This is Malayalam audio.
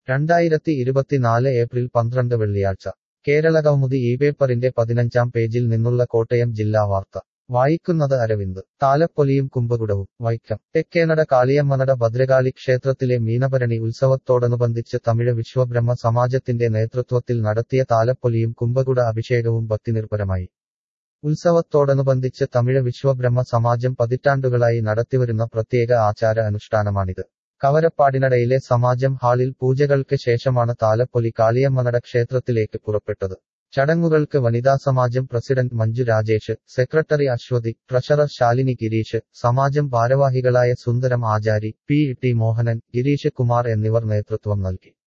രണ്ടായിരത്തി ഇരുപത്തിനാല് ഏപ്രിൽ പന്ത്രണ്ട് വെള്ളിയാഴ്ച കേരളകൗമുദി ഈ പേപ്പറിന്റെ പതിനഞ്ചാം പേജിൽ നിന്നുള്ള കോട്ടയം ജില്ലാ വാർത്ത വായിക്കുന്നത് അരവിന്ദ് താലപ്പൊലിയും കുംഭകുടവും വൈക്കം തെക്കേനട കാളിയമ്മനട ഭദ്രകാളി ക്ഷേത്രത്തിലെ മീനഭരണി ഉത്സവത്തോടനുബന്ധിച്ച് തമിഴ് വിശ്വബ്രഹ്മ സമാജത്തിന്റെ നേതൃത്വത്തിൽ നടത്തിയ താലപ്പൊലിയും കുംഭകുട അഭിഷേകവും ഭക്തിനിർഭരമായി ഉത്സവത്തോടനുബന്ധിച്ച് തമിഴ് വിശ്വബ്രഹ്മ സമാജം പതിറ്റാണ്ടുകളായി നടത്തിവരുന്ന പ്രത്യേക ആചാര അനുഷ്ഠാനമാണിത് കവരപ്പാടിനടയിലെ സമാജം ഹാളിൽ പൂജകൾക്ക് ശേഷമാണ് താലപ്പൊലി കാളിയമ്മനട ക്ഷേത്രത്തിലേക്ക് പുറപ്പെട്ടത് ചടങ്ങുകൾക്ക് വനിതാ സമാജം president Manju Rajesh secretary Aswathy treasurer Shalini Girish സമാജം ഭാരവാഹികളായ സുന്ദരം ആചാരി പി ടി മോഹനൻ ഗിരീഷ് കുമാർ എന്നിവർ നേതൃത്വം നൽകി